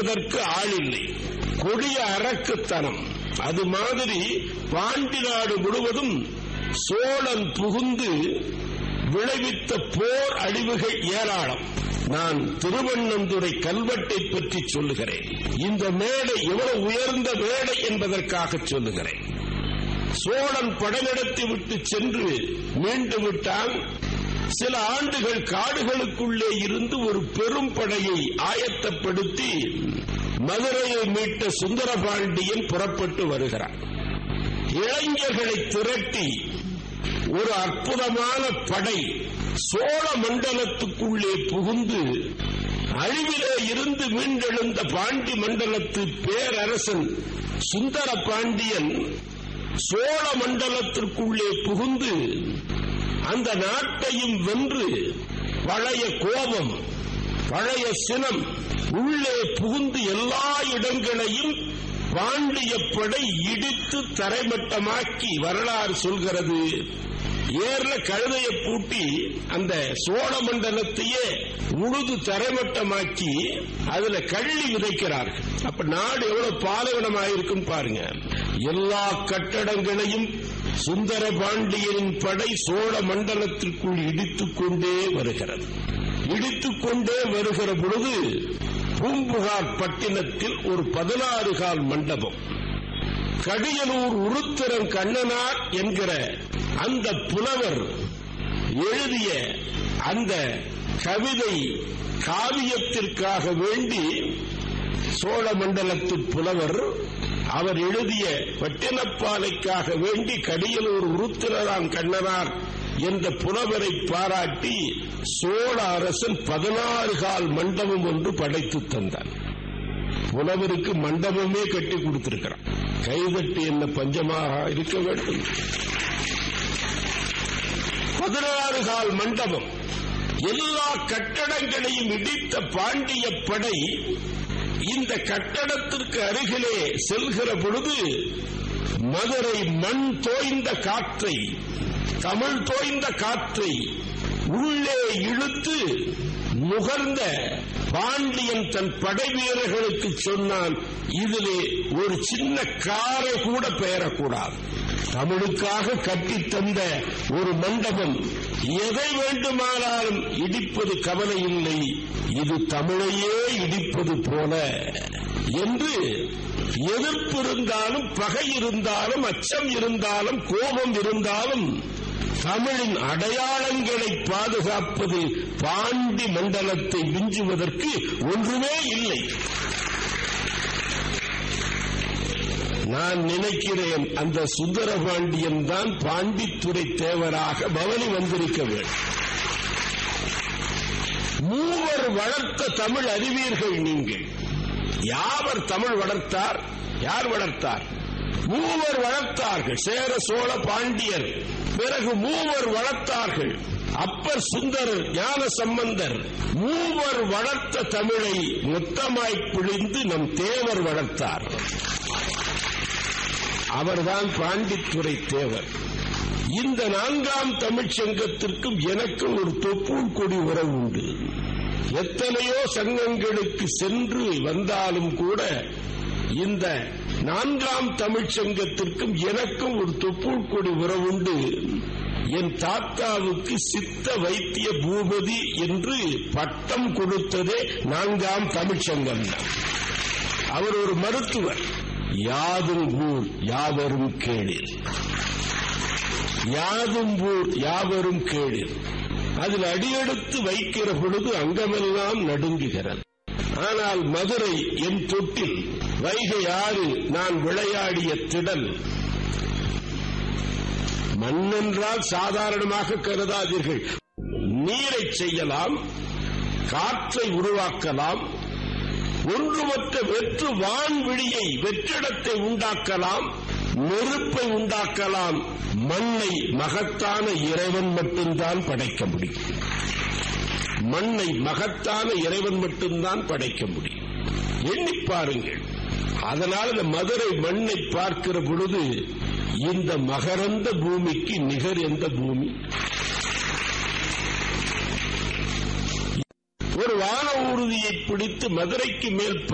அழிப்பதற்கு ஆள் இல்லை கொடிய அரக்குத்தனம் அது மாதிரி பாண்டி நாடு முழுவதும் சோழன் புகுந்து விளைவித்த போர் அழிவுகள் ஏராளம் நான் திருவண்ணந்துறை கல்வெட்டை பற்றி சொல்லுகிறேன் இந்த மேடை எவ்வளவு உயர்ந்த மேடை என்பதற்காக சொல்லுகிறேன் சோழன் படைநடத்தி விட்டு சென்று மீண்டு விட்டான் சில ஆண்டுகள் காடுகளுக்குள்ளே இருந்து ஒரு பெரும் படையை ஆயத்தப்படுத்தி மதுரையை மீட்ட சுந்தரபாண்டியன் புறப்பட்டு வருகிறார் இளைஞர்களை திரட்டி ஒரு அற்புதமான படை சோழ மண்டலத்துக்குள்ளே புகுந்து அழிவிலே இருந்து மீண்டெழுந்த பாண்டி மண்டலத்து பேரரசன் சுந்தர பாண்டியன் சோழ மண்டலத்திற்குள்ளே புகுந்து அந்த நாட்டையும் வென்று பழைய கோபம் பழைய சினம் உள்ளே புகுந்து எல்லா இடங்களையும் பாண்டிய படை இடித்து தரைமட்டமாக்கி வரலாறு சொல்கிறது ஏர்ல கழுதைய பூட்டி அந்த சோழ மண்டலத்தையே உழுது தரைமட்டமாக்கி அதுல கள்ளி விதைக்கிறார்கள் அப்ப நாடு எவ்வளவு பாலைவனமாயிருக்கும் பாருங்க எல்லா கட்டடங்களையும் சுந்தர பாண்டியனின் படை சோழ மண்டலத்திற்குள் இடித்துக் கொண்டே வருகிறது இடித்துக் கொண்டே வருகிற பொழுது பூம்புகார் பட்டினத்தில் ஒரு பதினாறு கால் மண்டபம் கடியலூர் உருத்திரன் கண்ணனார் என்கிற அந்த புலவர் எழுதிய அந்த கவிதை காவியத்திற்காக வேண்டி சோழ மண்டலத்து புலவர் அவர் எழுதிய பட்டினப்பாலைக்காக வேண்டி கடியலூர் உருத்திரராம் கண்ணனார் என்ற புலவரை பாராட்டி சோழ அரசன் பதினாறு கால் மண்டபம் ஒன்று படைத்து தந்தான் புலவருக்கு மண்டபமே கட்டி கொடுத்திருக்கிறான் கைதட்டி என்ன பஞ்சமாக இருக்க வேண்டும் பதினாறு கால் மண்டபம் எல்லா கட்டடங்களையும் இடித்த பாண்டிய படை இந்த கட்டடத்திற்கு அருகிலே செல்கிற பொழுது மதுரை மண் தோய்ந்த காற்றை தமிழ் தோய்ந்த காற்றை உள்ளே இழுத்து நுகர்ந்த பாண்டியன் தன் படை வீரர்களுக்கு சொன்னான் இதிலே ஒரு சின்ன காரை கூட பெயரக்கூடாது தமிழுக்காக கட்டித் தந்த ஒரு மண்டபம் எதை வேண்டுமானாலும் இடிப்பது கவலை இல்லை இது தமிழையே இடிப்பது போல என்று எதிர்ப்பு இருந்தாலும் பகை இருந்தாலும் அச்சம் இருந்தாலும் கோபம் இருந்தாலும் தமிழின் அடையாளங்களை பாதுகாப்பதில் பாண்டி மண்டலத்தை மிஞ்சுவதற்கு ஒன்றுமே இல்லை நான் நினைக்கிறேன் அந்த சுந்தரபாண்டியன் தான் பாண்டித்துறை தேவராக பவனி வந்திருக்க வேண்டும் மூவர் வளர்த்த தமிழ் அறிவீர்கள் நீங்கள் யாவர் தமிழ் வளர்த்தார் யார் வளர்த்தார் மூவர் வளர்த்தார்கள் சேர சோழ பாண்டியர் பிறகு மூவர் வளர்த்தார்கள் அப்பர் சுந்தரர் ஞான சம்பந்தர் மூவர் வளர்த்த தமிழை மொத்தமாய் பிழிந்து நம் தேவர் வளர்த்தார் அவர்தான் பாண்டித்துறை தேவர் இந்த நான்காம் தமிழ்ச் சங்கத்திற்கும் எனக்கும் ஒரு தொப்புள் கொடி உறவு உண்டு எத்தனையோ சங்கங்களுக்கு சென்று வந்தாலும் கூட இந்த நான்காம் தமிழ்ச் சங்கத்திற்கும் எனக்கும் ஒரு தொப்புள் கொடி உறவுண்டு என் தாத்தாவுக்கு சித்த வைத்திய பூபதி என்று பட்டம் கொடுத்ததே நான்காம் தமிழ்ச் சங்கம் அவர் ஒரு மருத்துவர் யாதும் ஊர் யாவரும் கேளீர் யாதும் ஊர் யாவரும் கேளீர் அதில் அடியெடுத்து வைக்கிற பொழுது அங்கமெல்லாம் நடுங்குகிறது ஆனால் மதுரை என் தொட்டில் வைகை ஆறு நான் விளையாடிய திடல் மண்ணென்றால் சாதாரணமாக கருதாதீர்கள் நீரை செய்யலாம் காற்றை உருவாக்கலாம் ஒன்றுமற்ற வெற்று வான்விழியை வெற்றிடத்தை உண்டாக்கலாம் நெருப்பை உண்டாக்கலாம் மண்ணை மகத்தான இறைவன் மட்டும்தான் படைக்க முடியும் மண்ணை மகத்தான இறைவன் மட்டும்தான் படைக்க முடியும் எண்ணி பாருங்கள் அதனால் இந்த மதுரை மண்ணை பார்க்கிற பொழுது இந்த மகரந்த பூமிக்கு நிகர் எந்த பூமி ஒரு வான ஊர்தியை பிடித்து மதுரைக்கு மேல்